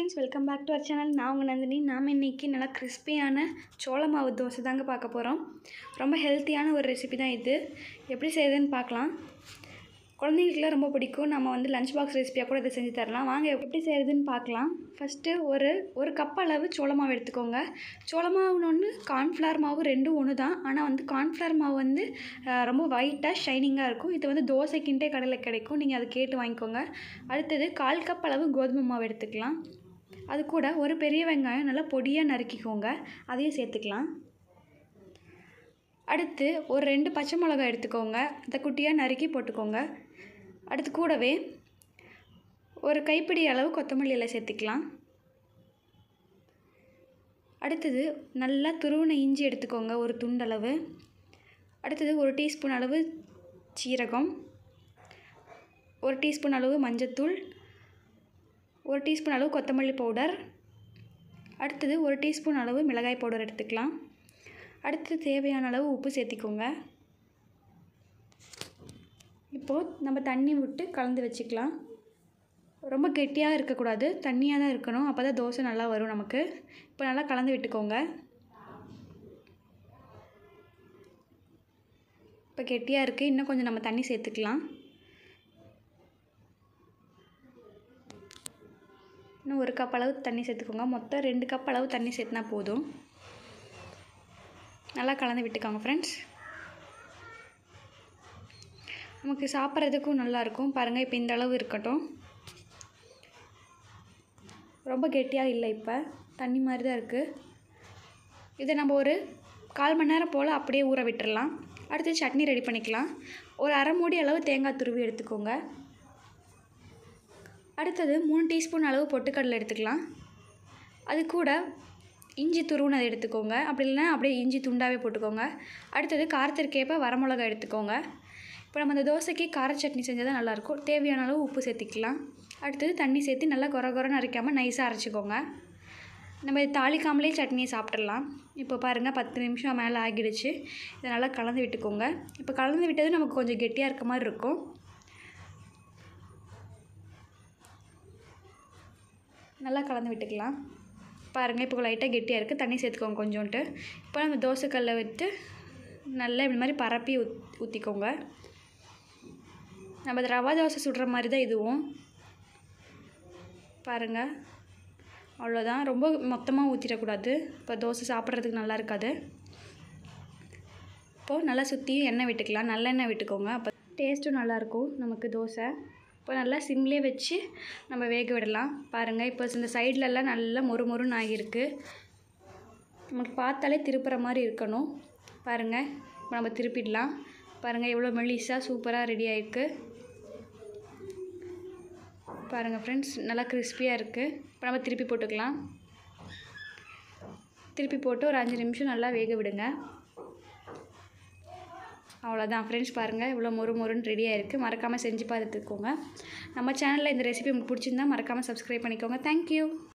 friends welcome back to our channel நான் உங்கள் நந்தினி நாம் இன்றைக்கி நல்லா கிறிஸ்பியான சோள மாவு தோசை தாங்க பார்க்க போகிறோம் ரொம்ப ஹெல்த்தியான ஒரு ரெசிபி தான் இது எப்படி செய்யுதுன்னு பார்க்கலாம் குழந்தைங்களுக்குலாம் ரொம்ப பிடிக்கும் நம்ம வந்து லஞ்ச் பாக்ஸ் ரெசிபியாக கூட இதை செஞ்சு தரலாம் வாங்க எப்படி செய்கிறதுன்னு பார்க்கலாம் ஃபஸ்ட்டு ஒரு ஒரு கப் அளவு சோள மாவு எடுத்துக்கோங்க சோள மாவுன்னு ஒன்று கார்ன்ஃப்ளவர் மாவு ரெண்டும் ஒன்று தான் ஆனால் வந்து கார்ன்ஃப்ளவர் மாவு வந்து அஹ், ரொம்ப ஒயிட்டாக ஷைனிங்காக இருக்கும் இது வந்து தோசைக்கின்ட்டே கடையில் கிடைக்கும் நீங்கள் அதை கேட்டு வாங்கிக்கோங்க அடுத்தது கால் கப் அளவு கோதுமை மாவு எடுத்துக்கலாம் அது கூட ஒரு பெரிய வெங்காயம் நல்லா பொடியாக நறுக்கிக்கோங்க அதையும் சேர்த்துக்கலாம் அடுத்து ஒரு ரெண்டு பச்சை மிளகாய் எடுத்துக்கோங்க அதை குட்டியாக நறுக்கி போட்டுக்கோங்க அடுத்து கூடவே ஒரு கைப்பிடி அளவு கொத்தமல்லி இலை சேர்த்துக்கலாம் அடுத்தது நல்லா துருவின இஞ்சி எடுத்துக்கோங்க ஒரு துண்டளவு அடுத்தது ஒரு டீஸ்பூன் அளவு சீரகம் ஒரு டீஸ்பூன் அளவு மஞ்சத்தூள் ஒரு டீஸ்பூன் அளவு கொத்தமல்லி பவுடர் அடுத்தது ஒரு டீஸ்பூன் அளவு மிளகாய் பவுடர் எடுத்துக்கலாம் அடுத்து தேவையான அளவு உப்பு சேர்த்திக்கோங்க இப்போது நம்ம தண்ணி விட்டு கலந்து வச்சுக்கலாம் ரொம்ப கெட்டியாக இருக்கக்கூடாது தண்ணியாக தான் இருக்கணும் அப்போ தான் தோசை நல்லா வரும் நமக்கு இப்போ நல்லா கலந்து விட்டுக்கோங்க இப்போ கெட்டியாக இருக்குது இன்னும் கொஞ்சம் நம்ம தண்ணி சேர்த்துக்கலாம் இன்னும் ஒரு கப் அளவு தண்ணி சேர்த்துக்கோங்க மொத்தம் ரெண்டு கப் அளவு தண்ணி சேர்த்துனா போதும் நல்லா கலந்து விட்டுக்கோங்க ஃப்ரெண்ட்ஸ் நமக்கு சாப்பிட்றதுக்கும் நல்லாயிருக்கும் பாருங்கள் இப்போ இந்த அளவு இருக்கட்டும் ரொம்ப கெட்டியாக இல்லை இப்போ தண்ணி மாதிரி தான் இருக்குது இதை நம்ம ஒரு கால் மணி நேரம் போல் அப்படியே ஊற விட்டுறலாம் அடுத்து சட்னி ரெடி பண்ணிக்கலாம் ஒரு அரை மூடி அளவு தேங்காய் துருவி எடுத்துக்கோங்க அடுத்தது மூணு டீஸ்பூன் அளவு பொட்டுக்கடலை எடுத்துக்கலாம் அது கூட இஞ்சி துருவுனதை எடுத்துக்கோங்க அப்படி இல்லைன்னா அப்படியே இஞ்சி துண்டாவே போட்டுக்கோங்க அடுத்தது காரத்திற்கேற்ப வரமிளகா எடுத்துக்கோங்க இப்போ நம்ம அந்த தோசைக்கு கார சட்னி செஞ்சால் தான் நல்லாயிருக்கும் தேவையான அளவு உப்பு சேர்த்திக்கலாம் அடுத்தது தண்ணி சேர்த்து நல்லா கொர கொரன்னு அரைக்காமல் நைஸாக அரைச்சிக்கோங்க நம்ம இது தாளிக்காமலே சட்னியை சாப்பிட்றலாம் இப்போ பாருங்கள் பத்து நிமிஷம் மேலே ஆகிடுச்சு இதை நல்லா கலந்து விட்டுக்கோங்க இப்போ கலந்து விட்டது நமக்கு கொஞ்சம் கெட்டியாக இருக்க மாதிரி இருக்கும் நல்லா கலந்து விட்டுக்கலாம் பாருங்கள் இப்போ லைட்டாக கெட்டியாக இருக்குது தண்ணி சேர்த்துக்கோங்க கொஞ்சோன்ட்டு இப்போ நம்ம தோசைக்கல்லை விட்டு நல்லா இப்படி மாதிரி பரப்பி ஊத் ஊற்றிக்கோங்க நம்ம இது ரவா தோசை சுடுற மாதிரி தான் இதுவும் பாருங்கள் அவ்வளோதான் ரொம்ப மொத்தமாக ஊற்றிடக்கூடாது இப்போ தோசை சாப்பிட்றதுக்கு நல்லா இருக்காது இப்போது நல்லா சுற்றியும் எண்ணெய் விட்டுக்கலாம் நல்லெண்ணெய் விட்டுக்கோங்க அப்போ டேஸ்ட்டும் நல்லாயிருக்கும் நமக்கு தோசை இப்போ நல்லா சிம்லேயே வச்சு நம்ம வேக விடலாம் பாருங்கள் இப்போ இந்த சைட்லலாம் நல்லா மொறு மொறுன்னு ஆகியிருக்கு நமக்கு பார்த்தாலே திருப்புற மாதிரி இருக்கணும் பாருங்கள் இப்போ நம்ம திருப்பிடலாம் பாருங்கள் எவ்வளோ மெலிசாக சூப்பராக ரெடி ஆகிருக்கு பாருங்கள் ஃப்ரெண்ட்ஸ் நல்லா கிறிஸ்பியாக இருக்குது இப்போ நம்ம திருப்பி போட்டுக்கலாம் திருப்பி போட்டு ஒரு அஞ்சு நிமிஷம் நல்லா வேக விடுங்க அவ்வளோதான் ஃப்ரெண்ட்ஸ் பாருங்கள் இவ்வளோ மொறு மொறுன்னு ரெடியாக இருக்குது மறக்காமல் செஞ்சு பார்த்துக்கோங்க நம்ம சேனலில் இந்த ரெசிபி உங்களுக்கு பிடிச்சிருந்தா மறக்காமல் சப்ஸ்கிரைப் பண்ணிக்கோங்க தேங்க்யூ